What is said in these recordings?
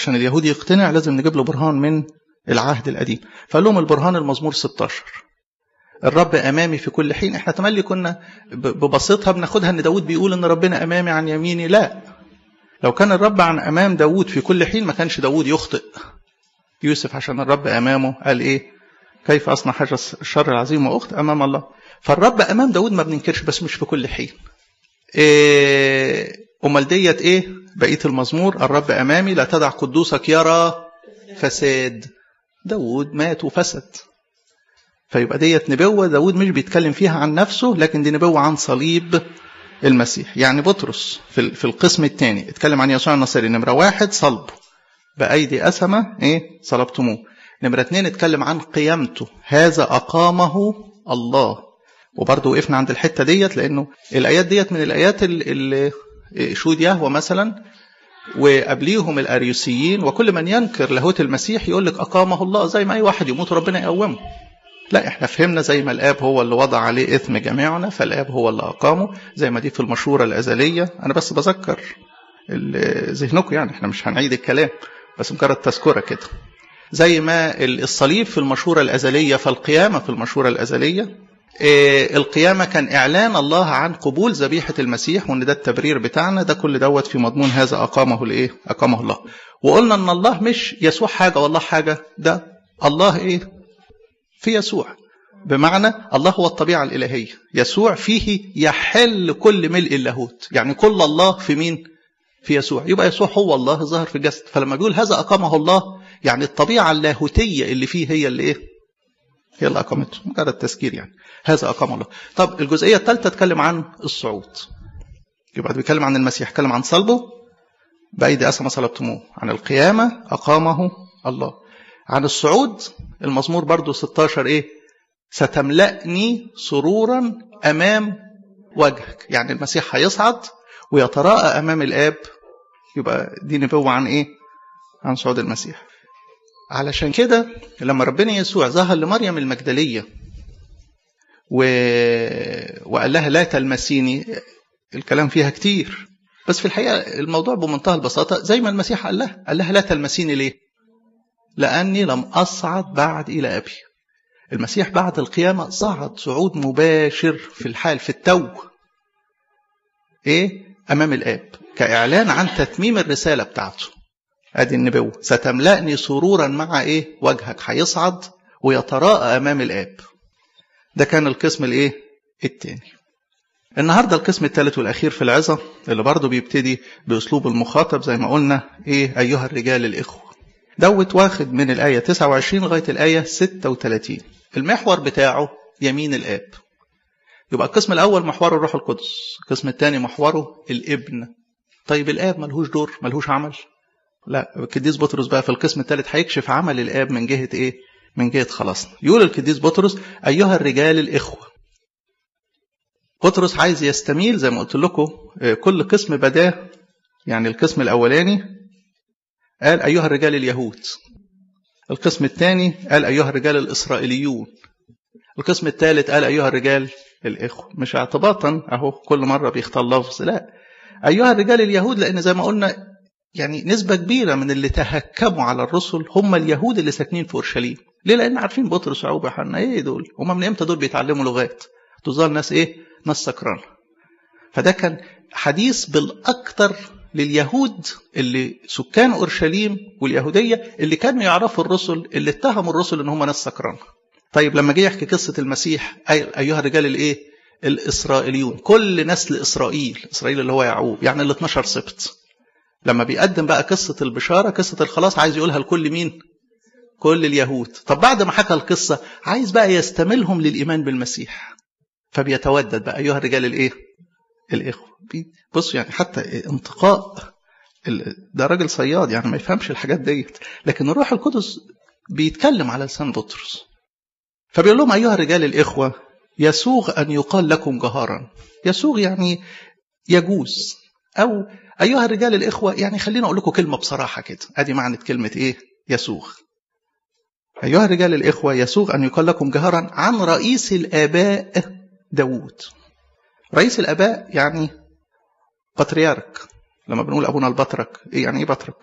عشان اليهود يقتنع لازم نجيب له برهان من العهد القديم فقال لهم البرهان المزمور 16 الرب امامي في كل حين احنا تملي كنا ببساطها بناخدها ان داود بيقول ان ربنا امامي عن يميني لا لو كان الرب عن امام داود في كل حين ما كانش داود يخطئ يوسف عشان الرب امامه قال ايه كيف اصنع حاجه الشر العظيم واخت امام الله فالرب امام داود ما بننكرش بس مش في كل حين إيه امال ديت ايه بقيه المزمور الرب امامي لا تدع قدوسك يرى فساد داود مات وفسد فيبقى ديت نبوة داود مش بيتكلم فيها عن نفسه لكن دي نبوة عن صليب المسيح يعني بطرس في, في القسم الثاني اتكلم عن يسوع النصري نمرة واحد صلبه بأيدي أسمة ايه صلبتموه نمرة اتنين اتكلم عن قيامته هذا أقامه الله وبرضه وقفنا عند الحتة ديت لأنه الآيات ديت من الآيات اللي شهود يهوى مثلا وقبليهم الاريوسيين وكل من ينكر لاهوت المسيح يقول لك اقامه الله زي ما اي واحد يموت ربنا يقومه لا احنا فهمنا زي ما الاب هو اللي وضع عليه اثم جميعنا فالاب هو اللي اقامه زي ما دي في المشوره الازليه انا بس بذكر ذهنكم يعني احنا مش هنعيد الكلام بس مجرد تذكره كده زي ما الصليب في المشوره الازليه فالقيامه في المشوره الازليه القيامة كان إعلان الله عن قبول ذبيحة المسيح وإن ده التبرير بتاعنا ده كل دوت في مضمون هذا أقامه الإيه؟ أقامه الله. وقلنا إن الله مش يسوع حاجة والله حاجة ده الله إيه؟ في يسوع. بمعنى الله هو الطبيعة الإلهية، يسوع فيه يحل كل ملء اللاهوت، يعني كل الله في مين؟ في يسوع، يبقى يسوع هو الله ظاهر في الجسد، فلما بيقول هذا أقامه الله يعني الطبيعة اللاهوتية اللي فيه هي اللي إيه؟ هي اللي أقامته مجرد تذكير يعني هذا أقام الله طب الجزئية الثالثة تتكلم عن الصعود يبقى بيتكلم عن المسيح يتكلم عن صلبه بأيدي أسمى صلبتموه عن القيامة أقامه الله عن الصعود المزمور برضو 16 إيه ستملأني سرورا أمام وجهك يعني المسيح هيصعد ويتراءى أمام الآب يبقى دي نبوة عن إيه عن صعود المسيح علشان كده لما ربنا يسوع ظهر لمريم المجدلية و... وقال لها لا تلمسيني الكلام فيها كتير بس في الحقيقة الموضوع بمنتهى البساطة زي ما المسيح قال لها قال لها لا تلمسيني ليه لأني لم أصعد بعد إلى أبي المسيح بعد القيامة صعد صعود مباشر في الحال في التو إيه أمام الآب كإعلان عن تتميم الرسالة بتاعته ادي النبوة ستملأني سرورا مع ايه وجهك هيصعد ويتراءى امام الاب ده كان القسم الايه التاني النهارده القسم الثالث والاخير في العظه اللي برضه بيبتدي باسلوب المخاطب زي ما قلنا ايه ايها الرجال الاخوه دوت واخد من الايه 29 لغايه الايه 36 المحور بتاعه يمين الاب يبقى القسم الاول محوره الروح القدس القسم الثاني محوره الابن طيب الاب ملهوش دور ملهوش عمل لا القديس بطرس بقى في القسم الثالث هيكشف عمل الاب من جهه ايه من جهه خلاصنا يقول القديس بطرس ايها الرجال الاخوه بطرس عايز يستميل زي ما قلت لكم كل قسم بداه يعني القسم الاولاني قال ايها الرجال اليهود القسم الثاني قال ايها الرجال الاسرائيليون القسم الثالث قال ايها الرجال الاخوه مش اعتباطا اهو كل مره بيختار لفظ لا ايها الرجال اليهود لان زي ما قلنا يعني نسبة كبيرة من اللي تهكموا على الرسل هم اليهود اللي ساكنين في أورشليم ليه لأن عارفين بطرس وعوب وحنا إيه دول هم من إمتى دول بيتعلموا لغات تظهر ناس إيه ناس سكرانة فده كان حديث بالأكثر لليهود اللي سكان أورشليم واليهودية اللي كانوا يعرفوا الرسل اللي اتهموا الرسل إن هم ناس سكرانة طيب لما جه يحكي قصة المسيح أيها الرجال الإيه الإسرائيليون كل نسل إسرائيل إسرائيل اللي هو يعقوب يعني ال 12 سبت لما بيقدم بقى قصة البشارة قصة الخلاص عايز يقولها لكل مين كل اليهود طب بعد ما حكى القصة عايز بقى يستملهم للإيمان بالمسيح فبيتودد بقى أيها الرجال الإيه الإخوة بصوا يعني حتى انتقاء ده راجل صياد يعني ما يفهمش الحاجات ديت لكن الروح القدس بيتكلم على لسان بطرس فبيقول لهم أيها الرجال الإخوة يسوغ أن يقال لكم جهارا يسوغ يعني يجوز أو أيها الرجال الإخوة يعني خلينا أقول لكم كلمة بصراحة كده أدي معنى كلمة إيه يسوغ أيها الرجال الإخوة يسوغ أن يقال لكم جهرا عن رئيس الآباء داوود رئيس الآباء يعني بطريرك لما بنقول أبونا البطرك إيه يعني إيه بطرك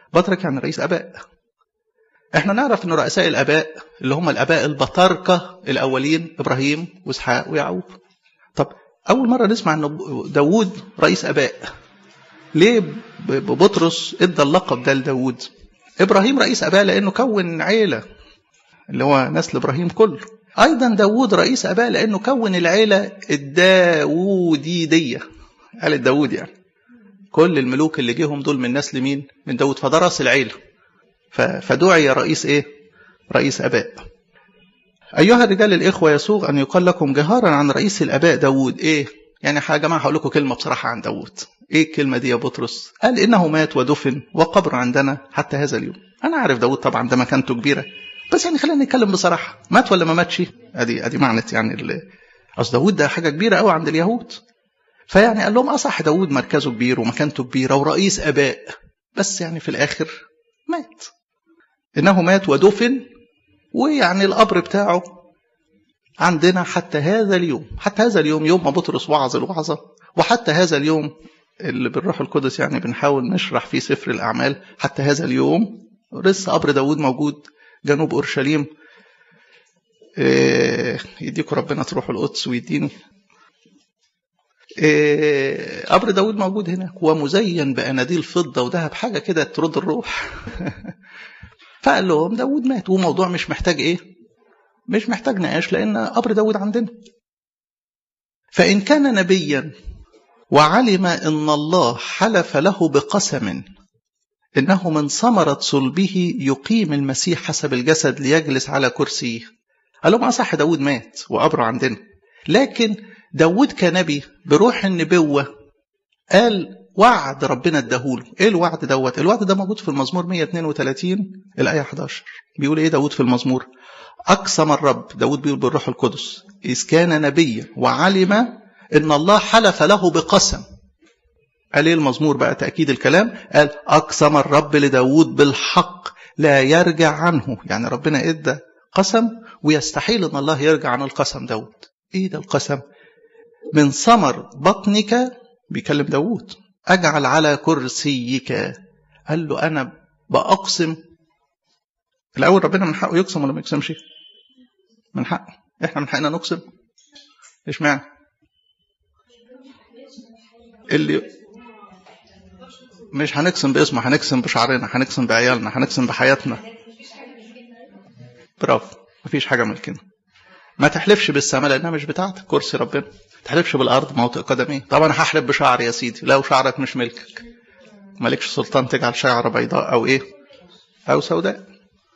بطرك يعني رئيس اباء احنا نعرف ان رؤساء الاباء اللي هم الاباء البطاركه الاولين ابراهيم واسحاق ويعقوب طب اول مره نسمع ان داوود رئيس اباء ليه بطرس ادى اللقب ده لداوود ابراهيم رئيس اباء لانه كون عيله اللي هو نسل ابراهيم كله ايضا داوود رئيس اباء لانه كون العيله الداووديديه عيله داوود يعني كل الملوك اللي جيهم دول من نسل مين من داوود فده راس العيله فدعي رئيس ايه رئيس اباء ايها الرجال الاخوه يسوغ ان يقال لكم جهارا عن رئيس الاباء داوود ايه يعني يا جماعه هقول لكم كلمه بصراحه عن داوود ايه الكلمه دي يا بطرس قال انه مات ودفن وقبر عندنا حتى هذا اليوم انا عارف داوود طبعا ده مكانته كبيره بس يعني خلينا نتكلم بصراحه مات ولا ما ماتش ادي ادي معنت يعني اصل داوود ده حاجه كبيره قوي عند اليهود فيعني قال لهم اصح داوود مركزه كبير ومكانته كبيره ورئيس اباء بس يعني في الاخر مات انه مات ودفن ويعني القبر بتاعه عندنا حتى هذا اليوم حتى هذا اليوم يوم ما بطرس وعظ الوعظه وحتى هذا اليوم اللي بالروح القدس يعني بنحاول نشرح فيه سفر الاعمال حتى هذا اليوم لسه قبر داوود موجود جنوب اورشليم إيه يديكوا ربنا تروحوا القدس ويديني إيه قبر داود موجود هناك ومزين بأناديل فضة وذهب حاجة كده ترد الروح فقال لهم داود مات وموضوع مش محتاج ايه مش محتاج نقاش لأن قبر داود عندنا فإن كان نبيا وعلم أن الله حلف له بقسم إنه من ثمرة صلبه يقيم المسيح حسب الجسد ليجلس على كرسيه قال لهم أصح داود مات وقبره عندنا لكن داود كنبي بروح النبوة قال وعد ربنا اداهوله ايه الوعد دوت الوعد ده موجود في المزمور 132 الايه 11 بيقول ايه داود في المزمور اقسم الرب داود بيقول بالروح القدس اذ كان نبيا وعلم ان الله حلف له بقسم قال ايه المزمور بقى تاكيد الكلام قال اقسم الرب لداود بالحق لا يرجع عنه يعني ربنا ادى قسم ويستحيل ان الله يرجع عن القسم دوت ايه ده القسم من ثمر بطنك بيكلم داود أجعل على كرسيك قال له أنا بأقسم الأول ربنا من حقه يقسم ولا ما يقسمش من حقه إحنا من حقنا نقسم إيش معنى اللي مش هنقسم باسمه هنقسم بشعرنا هنقسم بعيالنا هنقسم بحياتنا برافو مفيش حاجة ملكنا ما تحلفش بالسماء لانها مش بتاعتك كرسي ربنا ما تحلفش بالارض موطئ قدميه طبعا هحلف بشعري يا سيدي لو شعرك مش ملكك مالكش سلطان تجعل شعر بيضاء او ايه او سوداء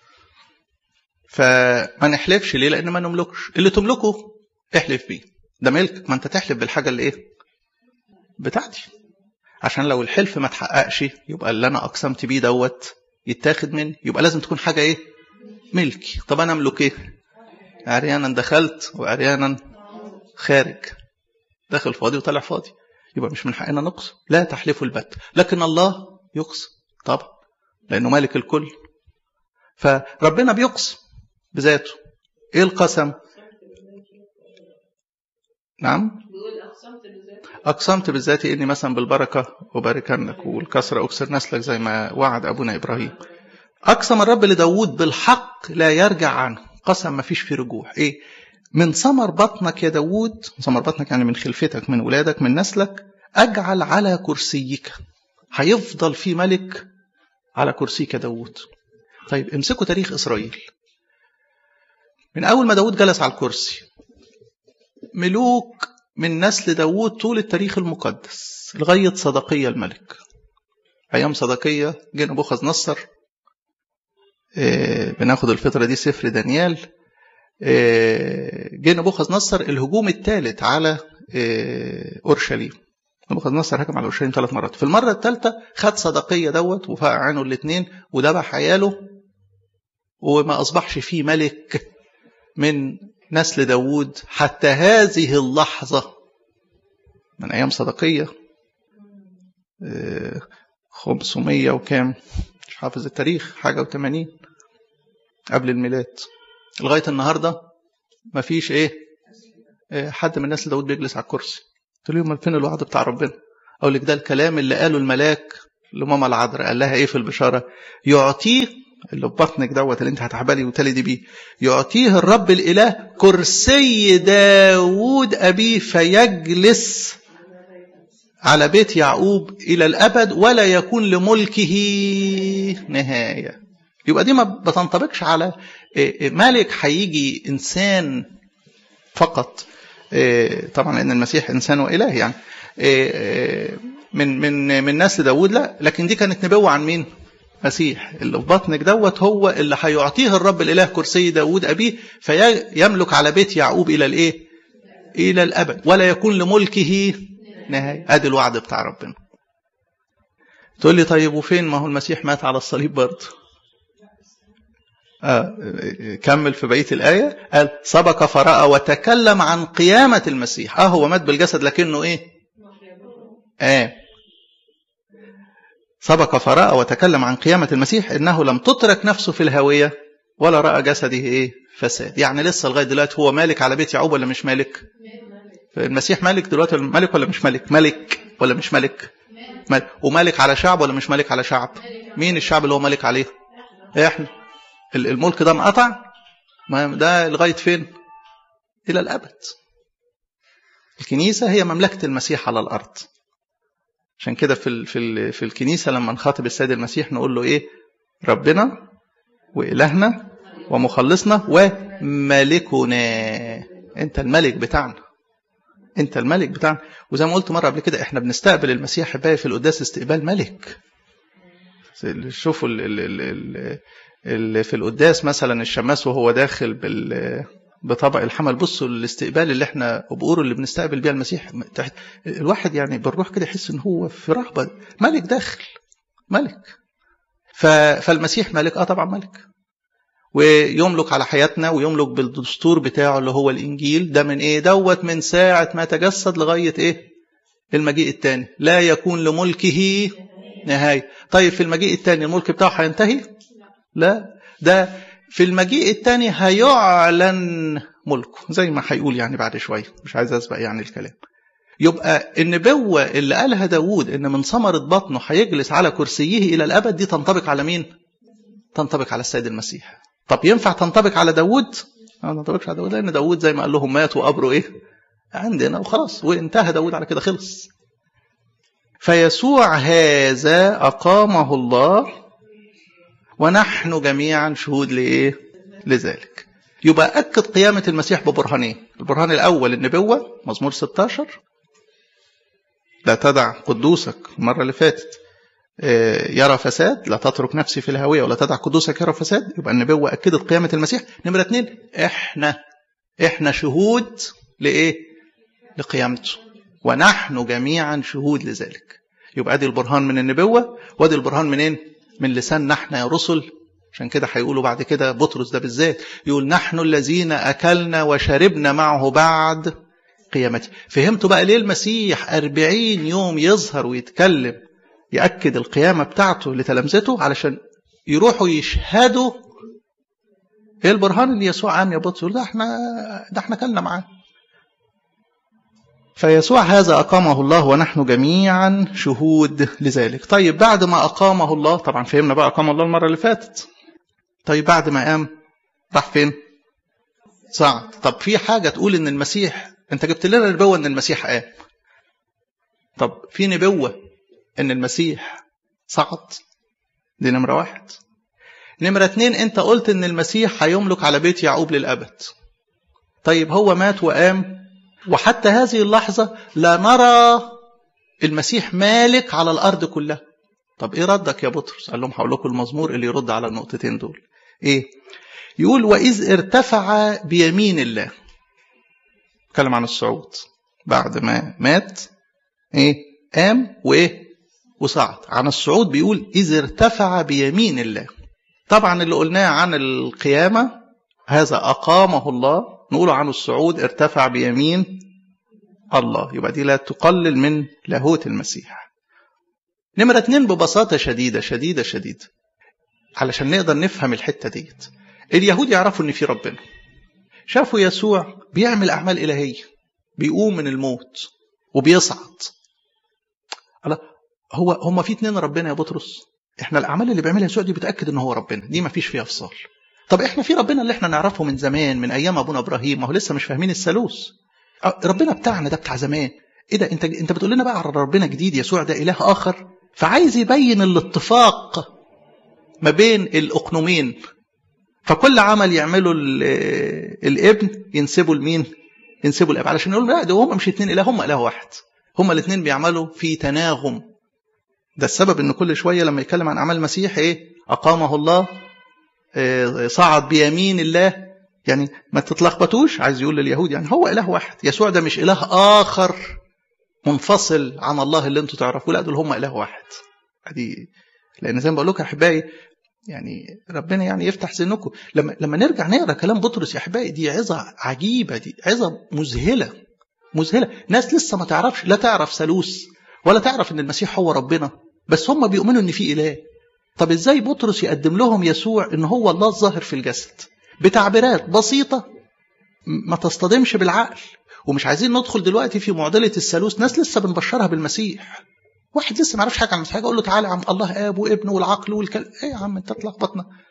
فما نحلفش ليه لان ما نملكش اللي تملكه احلف بيه ده ملكك ما انت تحلف بالحاجه اللي ايه بتاعتي عشان لو الحلف ما تحققش يبقى اللي انا اقسمت بيه دوت يتاخد مني يبقى لازم تكون حاجه ايه ملكي طب انا املك ايه عريانا دخلت وعريانا خارج داخل فاضي وطلع فاضي يبقى مش من حقنا نقسم لا تحلفوا البت لكن الله يقسم طبعا لانه مالك الكل فربنا بيقسم بذاته ايه القسم نعم أقسمت بذاتي إني مثلا بالبركة أباركنك والكسرة أكسر نسلك زي ما وعد أبونا إبراهيم أقسم الرب لداود بالحق لا يرجع عنه قسم ما فيش فيه رجوع إيه من ثمر بطنك يا داود ثمر بطنك يعني من خلفتك من ولادك من نسلك أجعل على كرسيك هيفضل في ملك على كرسيك يا داود طيب امسكوا تاريخ إسرائيل من أول ما داود جلس على الكرسي ملوك من نسل داود طول التاريخ المقدس لغاية صدقية الملك أيام صدقية جه نبوخذ نصر إيه بناخد الفترة دي سفر دانيال إيه جه نبوخذ نصر الهجوم الثالث على إيه أورشليم نبوخذ نصر هجم على أورشليم ثلاث مرات في المرة الثالثة خد صدقية دوت وفقع عينه الاثنين وذبح عياله وما أصبحش فيه ملك من نسل داود حتى هذه اللحظة من أيام صدقية خمسمية وكام مش حافظ التاريخ حاجة وثمانين قبل الميلاد لغاية النهاردة مفيش إيه حد من نسل داود بيجلس على الكرسي قلت لهم فين الوعد بتاع ربنا أقول لك ده الكلام اللي قاله الملاك لماما العذراء قال لها ايه في البشاره يعطيه اللي في بطنك دوت اللي انت هتحبلي وتلدي بيه يعطيه الرب الاله كرسي داوود ابيه فيجلس على بيت يعقوب الى الابد ولا يكون لملكه نهايه يبقى دي ما بتنطبقش على ملك هيجي انسان فقط طبعا لان المسيح انسان واله يعني من من من نسل داوود لا لكن دي كانت نبوه عن مين مسيح اللي في بطنك دوت هو اللي هيعطيه الرب الاله كرسي داوود ابيه فيملك على بيت يعقوب الى الايه الى الابد ولا يكون لملكه نهايه ادي الوعد بتاع ربنا تقول لي طيب وفين ما هو المسيح مات على الصليب برضه آه كمل في بقيه الايه قال سبق فراى وتكلم عن قيامه المسيح اه هو مات بالجسد لكنه ايه اه سبق فراى وتكلم عن قيامه المسيح انه لم تترك نفسه في الهويه ولا راى جسده ايه فساد يعني لسه لغايه دلوقتي هو مالك على بيت يعقوب ولا مش مالك المسيح مالك دلوقتي ملك ولا مش ملك ملك ولا مش ملك ملك ومالك على شعب ولا مش مالك على شعب مين الشعب اللي هو مالك عليه احنا الملك ده انقطع ما ده لغايه فين الى الابد الكنيسه هي مملكه المسيح على الارض عشان كده في ال في ال في الكنيسه لما نخاطب السيد المسيح نقول له ايه ربنا والهنا ومخلصنا وملكنا انت الملك بتاعنا انت الملك بتاعنا وزي ما قلت مره قبل كده احنا بنستقبل المسيح بقى في القداس استقبال ملك شوفوا ال ال ال ال في القداس مثلا الشماس وهو داخل بال بطبق الحمل بصوا الاستقبال اللي احنا بقوره اللي بنستقبل بيها المسيح تحت الواحد يعني بالروح كده يحس ان هو في رهبه ملك داخل ملك فالمسيح ملك اه طبعا ملك ويملك على حياتنا ويملك بالدستور بتاعه اللي هو الانجيل ده من ايه دوت من ساعه ما تجسد لغايه ايه المجيء الثاني لا يكون لملكه نهايه طيب في المجيء الثاني الملك بتاعه هينتهي لا ده في المجيء الثاني هيعلن ملكه زي ما هيقول يعني بعد شويه مش عايز اسبق يعني الكلام يبقى النبوة اللي قالها داوود ان من ثمرة بطنه هيجلس على كرسيه الى الابد دي تنطبق على مين تنطبق على السيد المسيح طب ينفع تنطبق على داوود ما تنطبقش على داوود لان داوود زي ما قال لهم مات وقبره ايه عندنا وخلاص وانتهى داوود على كده خلص فيسوع هذا اقامه الله ونحن جميعا شهود لايه لذلك يبقى اكد قيامه المسيح ببرهانين البرهان الاول النبوه مزمور 16 لا تدع قدوسك المره اللي فاتت يرى فساد لا تترك نفسي في الهوية ولا تدع قدوسك يرى فساد يبقى النبوة أكدت قيامة المسيح نمرة اتنين احنا احنا شهود لإيه لقيامته ونحن جميعا شهود لذلك يبقى ادي البرهان من النبوة وادي البرهان منين من لسان احنا يا رسل عشان كده هيقولوا بعد كده بطرس ده بالذات يقول نحن الذين أكلنا وشربنا معه بعد قيامته فهمتوا بقى ليه المسيح أربعين يوم يظهر ويتكلم يأكد القيامة بتاعته لتلامذته علشان يروحوا يشهدوا ايه البرهان اللي يسوع عام يا بطرس ده احنا ده احنا كلنا معاه فيسوع هذا أقامه الله ونحن جميعا شهود لذلك طيب بعد ما أقامه الله طبعا فهمنا بقى أقام الله المرة اللي فاتت طيب بعد ما قام راح فين صعد طب في حاجة تقول إن المسيح أنت جبت لنا نبوة إن المسيح قام طب في نبوة ان المسيح صعد دي نمرة واحد نمرة اتنين انت قلت ان المسيح هيملك على بيت يعقوب للأبد طيب هو مات وقام وحتى هذه اللحظة لا نرى المسيح مالك على الأرض كلها طب ايه ردك يا بطرس قال لهم هقول لكم المزمور اللي يرد على النقطتين دول ايه يقول وإذ ارتفع بيمين الله اتكلم عن الصعود بعد ما مات ايه قام وايه وصعد عن الصعود بيقول إذ ارتفع بيمين الله طبعا اللي قلناه عن القيامة هذا أقامه الله نقول عن الصعود ارتفع بيمين الله يبقى دي لا تقلل من لاهوت المسيح نمرة اتنين ببساطة شديدة شديدة شديدة علشان نقدر نفهم الحتة ديت اليهود يعرفوا ان في ربنا شافوا يسوع بيعمل أعمال إلهية بيقوم من الموت وبيصعد الله هو هم في اتنين ربنا يا بطرس احنا الاعمال اللي بيعملها يسوع دي بتاكد ان هو ربنا دي ما فيش فيها فصال طب احنا في ربنا اللي احنا نعرفه من زمان من ايام ابونا ابراهيم ما هو لسه مش فاهمين الثالوث ربنا بتاعنا ده بتاع زمان ايه ده انت انت بتقول لنا بقى على ربنا جديد يسوع ده اله اخر فعايز يبين الاتفاق ما بين الاقنومين فكل عمل يعمله الابن ينسبه لمين ينسبه الاب علشان يقول لا ده هم مش اتنين اله هم اله واحد هم الاثنين بيعملوا في تناغم ده السبب ان كل شويه لما يتكلم عن اعمال المسيح ايه اقامه الله إيه صعد بيمين الله يعني ما تتلخبطوش عايز يقول لليهود يعني هو اله واحد يسوع ده مش اله اخر منفصل عن الله اللي انتوا تعرفوه لا دول هم اله واحد دي لان زي ما بقول لكم يا احبائي يعني ربنا يعني يفتح ذهنكم لما لما نرجع نقرا كلام بطرس يا احبائي دي عظه عجيبه دي عظه مذهله مذهله ناس لسه ما تعرفش لا تعرف ثالوث ولا تعرف ان المسيح هو ربنا بس هم بيؤمنوا ان في اله طب ازاي بطرس يقدم لهم يسوع ان هو الله الظاهر في الجسد بتعبيرات بسيطه ما تصطدمش بالعقل ومش عايزين ندخل دلوقتي في معضله الثالوث ناس لسه بنبشرها بالمسيح واحد لسه ما يعرفش حاجه عن المسيح اقول له تعالى يا عم الله اب وابن والعقل والكلام ايه يا عم انت تلخبطنا